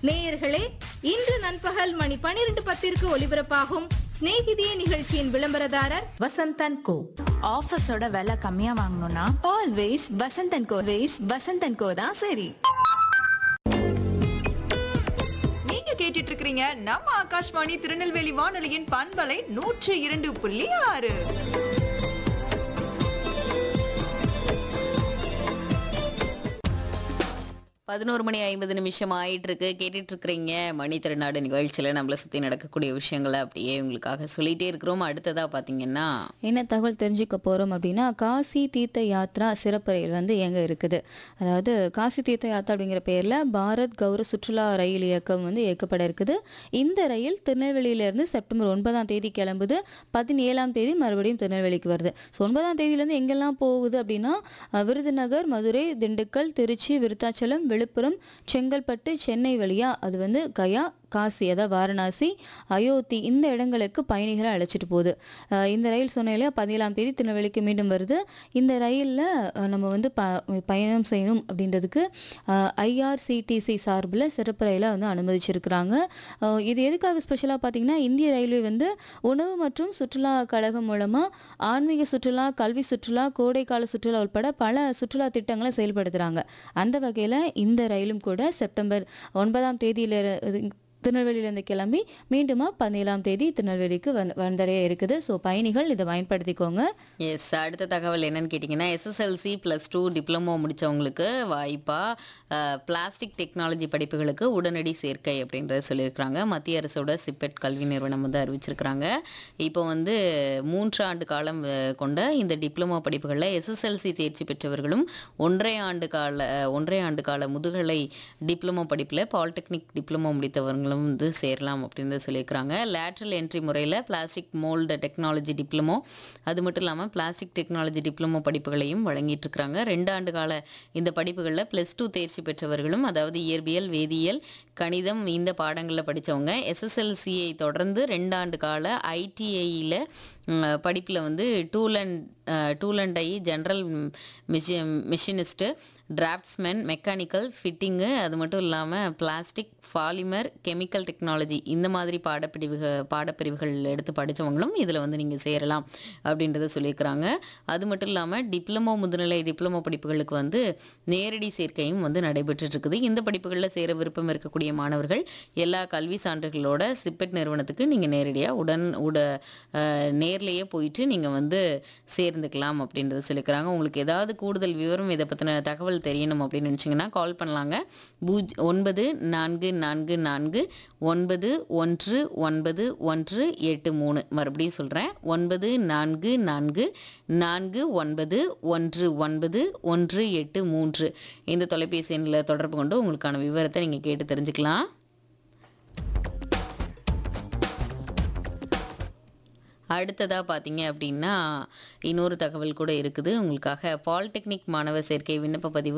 நேயர்களே இன்று நண்பகல் மணி பனிரெண்டு பத்திற்கு ஒலிபரப்பாகும் சிநேகிதியே நிகழ்ச்சியின் விளம்பரதாரர் வசந்தன் கோ ஆஃபீஸோட விலை கம்மியா வாங்கணும்னா always Vasanthan co ways Vasanthan co தான் சரி நீங்க கேட்டுட்டு இருக்கிறீங்க நம்ம ஆகாஷ்வாணி திருநெல்வேலி வானொலியின் பண்பலை நூற்று இரண்டு புள்ளி ஆறு பதினோரு மணி ஐம்பது நிமிஷம் ஆயிட்டு இருக்கு கேட்டுட்டு இருக்கிறீங்க மணி திருநாடு நிகழ்ச்சியில் நம்மளை சுற்றி நடக்கக்கூடிய விஷயங்களை அப்படியே உங்களுக்காக சொல்லிட்டே இருக்கிறோம் அடுத்ததா பார்த்தீங்கன்னா என்ன தகவல் தெரிஞ்சுக்க போகிறோம் அப்படின்னா காசி தீர்த்த யாத்ரா சிறப்பு ரயில் வந்து எங்கே இருக்குது அதாவது காசி தீர்த்த யாத்ரா அப்படிங்கிற பேரில் பாரத் கௌரவ சுற்றுலா ரயில் இயக்கம் வந்து இயக்கப்பட இருக்குது இந்த ரயில் திருநெல்வேலியிலேருந்து செப்டம்பர் ஒன்பதாம் தேதி கிளம்புது பதினேழாம் தேதி மறுபடியும் திருநெல்வேலிக்கு வருது ஸோ ஒன்பதாம் தேதியிலேருந்து எங்கெல்லாம் போகுது அப்படின்னா அஹ், விருதுநகர் மதுரை திண்டுக்கல் திருச்சி விருத்தாச்சலம் விழுப்புரம் செங்கல்பட்டு சென்னை வழியா அது வந்து கயா காசி அதாவது வாரணாசி அயோத்தி இந்த இடங்களுக்கு பயணிகளை அழைச்சிட்டு போகுது அஹ் இந்த ரயில் சொன்ன இல்லையா பதினேழாம் தேதி திருநெல்வேலிக்கு மீண்டும் வருது இந்த ரயிலில் நம்ம வந்து ப பயணம் செய்யணும் அப்படின்றதுக்கு ஐஆர்சிடிசி சார்பில் சிறப்பு ரயிலை வந்து அனுமதிச்சிருக்கிறாங்க அஹ் இது எதுக்காக ஸ்பெஷலாக பார்த்தீங்கன்னா இந்திய ரயில்வே வந்து உணவு மற்றும் சுற்றுலா கழகம் மூலமாக ஆன்மீக சுற்றுலா கல்வி சுற்றுலா கோடைக்கால சுற்றுலா உட்பட பல சுற்றுலா திட்டங்களை செயல்படுத்துகிறாங்க அந்த வகையில் இந்த ரயிலும் கூட செப்டம்பர் ஒன்பதாம் தேதியில திருநெல்வேலியிலேருந்து கிளம்பி மீண்டுமா பதினேழாம் தேதி திருநெல்வேலிக்கு வந் வந்தடைய இருக்குது ஸோ பயணிகள் இதை பயன்படுத்திக்கோங்க எஸ் அடுத்த தகவல் என்னன்னு கேட்டிங்கன்னா எஸ்எஸ்எல்சி ப்ளஸ் டூ டிப்ளமோ முடித்தவங்களுக்கு வாய்ப்பாக பிளாஸ்டிக் டெக்னாலஜி படிப்புகளுக்கு உடனடி சேர்க்கை அப்படின்றத சொல்லியிருக்கிறாங்க மத்திய அரசோட சிப்பெட் கல்வி நிறுவனம் வந்து அறிவிச்சிருக்கிறாங்க இப்போ வந்து மூன்று ஆண்டு காலம் அஹ், கொண்ட இந்த டிப்ளமோ படிப்புகளில் எஸ்எஸ்எல்சி தேர்ச்சி பெற்றவர்களும் ஒன்றரை ஆண்டு கால ஒன்றரை ஆண்டு கால முதுகலை டிப்ளமோ படிப்பில் பாலிடெக்னிக் டிப்ளமோ முடித்தவர்களும் வந்து சேரலாம் அப்படின்னு சொல்லியிருக்கிறாங்க லேட்ரல் என்ட்ரி முறையில் பிளாஸ்டிக் மோல்டு டெக்னாலஜி டிப்ளமோ அது மட்டும் இல்லாமல் பிளாஸ்டிக் டெக்னாலஜி டிப்ளமோ படிப்புகளையும் வழங்கிட்டு இருக்கிறாங்க ரெண்டு ஆண்டு கால இந்த படிப்புகளில் ப்ளஸ் டூ தேர்ச்சி பெற்றவர்களும் அதாவது இயற்பியல் வேதியியல் கணிதம் இந்த பாடங்களில் படித்தவங்க எஸ்எஸ்எல்சியை தொடர்ந்து ரெண்டு ஆண்டு கால ஐடிஐயில் படிப்பில் வந்து tool and tool and I general மிஷி மிஷினிஸ்ட்டு டிராஃப்ட்ஸ்மேன் மெக்கானிக்கல் ஃபிட்டிங்கு அது மட்டும் இல்லாமல் பிளாஸ்டிக் பாலிமர் கெமிக்கல் டெக்னாலஜி இந்த மாதிரி பாடப்பிரிவுகள் பாடப்பிரிவுகள் எடுத்து படித்தவங்களும் இதில் வந்து நீங்கள் சேரலாம் அப்படின்றத சொல்லியிருக்கிறாங்க அது மட்டும் இல்லாமல் டிப்ளமோ முதுநிலை டிப்ளமோ படிப்புகளுக்கு வந்து நேரடி சேர்க்கையும் வந்து நடைபெற்றுட்டு இருக்குது இந்த படிப்புகளில் சேர விருப்பம் இருக்கக்கூடிய மாணவர்கள் எல்லா கல்வி சான்றுகளோட சிப்பெட் நிறுவனத்துக்கு நீங்கள் நேரடியாக உடன் உட அஹ், நேர்லேயே போயிட்டு நீங்கள் வந்து சேர்ந்துக்கலாம் அப்படின்றத சொல்லியிருக்கிறாங்க உங்களுக்கு ஏதாவது கூடுதல் விவரம் இதை பற்றின தகவல் தெரியணும் அப்படின்னு நினச்சிங்கன்னா கால் பண்ணலாங்க பூஜ் ஒன்பது நான்கு நான்கு நான்கு ஒன்பது ஒன்று ஒன்பது ஒன்று எட்டு மூணு மறுபடியும் சொல்கிறேன் ஒன்பது நான்கு நான்கு நான்கு ஒன்பது ஒன்று ஒன்பது ஒன்று எட்டு மூன்று இந்த தொலைபேசி எண்ணில் தொடர்பு கொண்டு உங்களுக்கான விவரத்தை நீங்கள் கேட்டு தெரிஞ்சுக்கலாம் அடுத்ததாக பார்த்தீங்க அப்படின்னா இன்னொரு தகவல் கூட இருக்குது உங்களுக்காக பாலிடெக்னிக் மாணவர் சேர்க்கை விண்ணப்ப பதிவு